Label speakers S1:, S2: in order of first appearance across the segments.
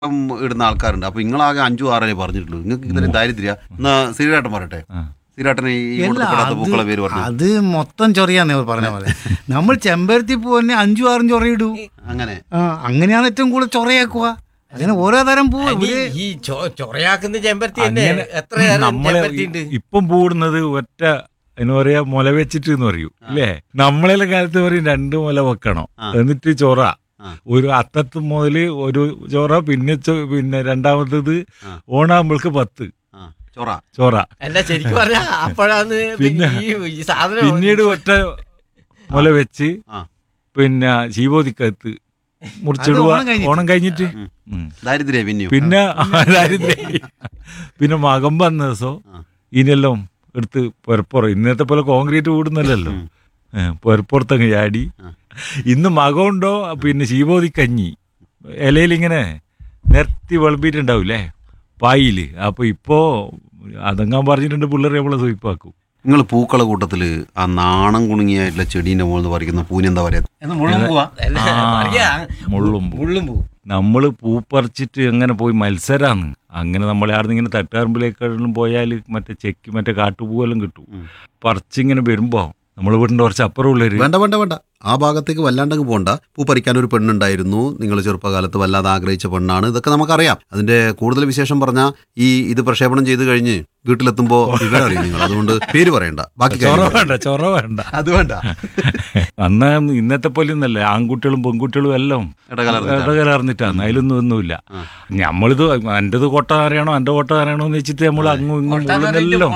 S1: ഉം, ഇടുന്ന ആൾക്കാരുണ്ട് അപ്പൊ നിങ്ങളാകെ അഞ്ചു ആറേ പറഞ്ഞിട്ടുള്ളൂ നിങ്ങൾക്ക് ഇത്രയും ദാരിദ്ര്യ എന്നാ ശ്രീരാട്ടൻ പറയട്ടെ ശ്രീരാട്ടനെ ഈ
S2: അല്ല,
S1: കൊടുക്കപ്പെടാത്ത പൂക്കളെ പേര്
S2: അത്
S1: പറഞ്ഞു
S2: അത് മൊത്തം ചൊറിയാന്ന് ഇവർ പറഞ്ഞ പോലെ നമ്മൾ ചെമ്പരത്തി പൂ തന്നെ അഞ്ചു ആറും ചൊറയിടൂ
S1: അങ്ങനെ
S2: ആ അങ്ങനെയാണ് ഏറ്റവും കൂടുതൽ ചൊറയാക്കുക അങ്ങനെ ഓരോ തരം പൂ
S3: അനി,
S2: ഇവര്
S3: ഈ ചൊ- ചൊറയാക്കുന്ന ചെമ്പരത്തി തന്നെ
S4: അങ്ങനെ
S3: എത്ര തരം
S4: നമ്മളെ
S3: ചെമ്പരത്തി ഉണ്ട്
S4: ഇപ്പം പൂടുന്നത് ഒറ്റ എന്ന് പറയാ മുല വെച്ചിട്ട് എന്ന് പറയൂ ഇല്ലേ നമ്മളെ കാലത്ത് പറയും രണ്ട് മുല വെക്കണം
S1: ആ.
S4: എന്നിട്ട് ചൊറ
S1: ആ.
S4: ഒരു അത്തത്ത് മുതല് ഒരു ചൊറ പിന്നെ ചൊ- പിന്നെ രണ്ടാമത്തത്
S1: ആ.
S4: ഓണാകുമ്പോൾക്ക് പത്ത്
S1: ആ ചൊറ
S4: ചൊറ
S3: അല്ല ശരിക്കും പറഞ്ഞ അപ്പോഴാണ്
S4: പിന്നെ
S3: ഈ ഈ സാധനം
S4: പിന്നീട് ഒറ്റ മുല വെച്ച്
S1: ആ.
S4: പിന്നെ ശീവോദിക്കത്ത് മുറിച്ചിടുക
S2: ഓണം കഴിഞ്ഞിട്ട്.
S4: ഓണം കഴിഞ്ഞിട്ട്
S1: ഉം.
S4: ഉം.
S1: ദാരിദ്ര്യ പിന്നെയും
S4: പിന്നെ അതായത് പിന്നെ മകം വന്ന ദിവസം
S1: ആ.
S4: ഇനിയെല്ലാം എടുത്ത് പുരപ്പുറം ഇന്നത്തെ പോലെ കോൺക്രീറ്റ് കൂടുന്നല്ലോ
S1: ഉം.
S4: പുരപ്പുറത്തങ്ങ് ചാടി
S1: ആ.
S4: ഇന്ന് മകമുണ്ടോ പിന്നെ ശീബോധി കഞ്ഞി ഇലയിലിങ്ങനെ നിരത്തി വിളമ്പിയിട്ടുണ്ടാവൂലേ പായില് അപ്പൊ ഇപ്പോ അതങ്ങാൻ പറഞ്ഞിട്ടുണ്ട് പിള്ളേരെ നമ്മളെ സൂയിപ്പാക്കും
S1: നിങ്ങൾ പൂക്കള കൂട്ടത്തില് ആ നാണം കുണുങ്ങിയായിട്ടുള്ള ചെടീന്റെ മുകളിൽ പറിക്കുന്ന പൂന് എന്താ പറയാ
S2: എന്ന് മുഴുവൻ പോവാ
S3: അല്ല,
S4: ആ,
S3: പറയാ,
S4: മുള്ളും പൂ.
S3: മുള്ളും പൂ
S4: നമ്മൾ പൂ പറിച്ചിട്ട് അങ്ങനെ പോയി മത്സരാണ് അങ്ങനെ നമ്മളെ ആടുന്ന് ഇങ്ങനെ തട്ടുപറമ്പിലേക്കെല്ലാം പോയാൽ മറ്റേ ചെക്ക് മറ്റേ കാട്ടുപൂവെല്ലാം കിട്ടും
S1: ഉം.
S4: പറിച്ചിങ്ങനെ വരുമ്പോ നമ്മൾ വീടിന്റെ കുറച്ച് അപ്പുറം ഉള്ളൊരു
S1: വേണ്ട വേണ്ട വേണ്ട ആ ഭാഗത്തേക്ക് വല്ലാണ്ടങ്ങ് പോണ്ട പൂ പറിക്കാൻ ഒരു പെണ്ണുണ്ടായിരുന്നു നിങ്ങൾ ചെറുപ്പകാലത്ത് വല്ലാതെ ആഗ്രഹിച്ച പെണ്ണാണ് ഇതൊക്കെ നമുക്കറിയാം അതിന്റെ കൂടുതൽ വിശേഷം പറഞ്ഞാൽ ഈ ഇത് പ്രക്ഷേപണം ചെയ്ത് കഴിഞ്ഞ് വീട്ടിലെത്തുമ്പോ വിവരം അറിയും നിങ്ങൾ അതുകൊണ്ട് പേര് പറയണ്ട ബാക്കി
S4: ചൊറ
S1: കാര്യം
S4: വേണ്ട ചൊറ വേണ്ട
S1: അത് വേണ്ട
S4: അന്ന് ഇന്നത്തെ പോലെ ഒന്നല്ലേ ആൺകുട്ടികളും പെൺകുട്ടികളും എല്ലാം
S1: ഇടകലർന്നിട്ടാണ്.
S4: ഇടകലർന്നിട്ടാണ് അതിലൊന്നും ഒന്നുമില്ല
S1: ആ.
S4: നമ്മളിത് എന്റേത് കോട്ട അറിയണോ എന്റെ കോട്ട അറിയണോ എന്ന് വെച്ചിട്ട് നമ്മൾ അങ്ങും ഇങ്ങും മുള്ളുന്നെല്ലാം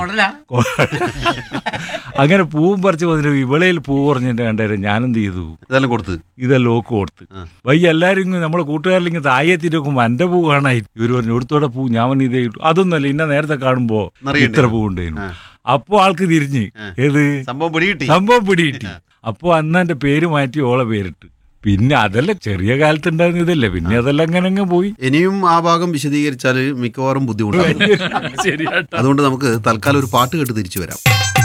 S4: അങ്ങനെ പൂവും പറിച്ച് വന്നിട്ട് ഇവളയിൽ പൂ പറഞ്ഞിട്ട് കണ്ടായിരുന്നു ഞാനെന്ത് ചെയ്തു
S1: ഇതെല്ലാം കൊടുത്ത്
S4: ഇതെല്ലാം ഓക്ക് കൊടുത്ത്
S1: ആ.
S4: വയ്യ എല്ലാവരും ഇങ്ങ് നമ്മളെ കൂട്ടുകാരിൽ ഇങ്ങനെ താഴെത്തിട്ട് നോക്കുമ്പോൾ എന്റെ പൂ കാണായി ഇവർ പറഞ്ഞു എടുത്തോടെ പൂ ഞാൻ പറഞ്ഞു ഇതേ ഇട്ടു അതൊന്നല്ല ഇന്ന നേരത്തെ കാണുമ്പോ
S1: നിറയുണ്ട്.
S4: ഇത്ര പൂ ഉണ്ടായിരുന്നു
S1: ആ.
S4: അപ്പോ ആൾക്ക് തിരിഞ്ഞ്
S1: ആ.
S4: ഏത്
S1: സംഭവം പിടികിട്ടി
S4: സംഭവം പിടികിട്ടി അപ്പൊ അന്ന് എന്റെ പേര് മാറ്റി ഓളെ പേരിട്ട് പിന്നെ അതെല്ലാം ചെറിയ കാലത്ത് ഉണ്ടായിരുന്ന ഇതല്ലേ പിന്നെ അതെല്ലാം അങ്ങനെ അങ്ങ് പോയി
S1: ഇനിയും ആ ഭാഗം വിശദീകരിച്ചാൽ മിക്കവാറും ബുദ്ധിമുട്ടാണ്
S4: ശരിയാട്ടോ
S1: അതുകൊണ്ട് നമുക്ക് തൽക്കാലം ഒരു പാട്ട് കേട്ട് തിരിച്ചു വരാം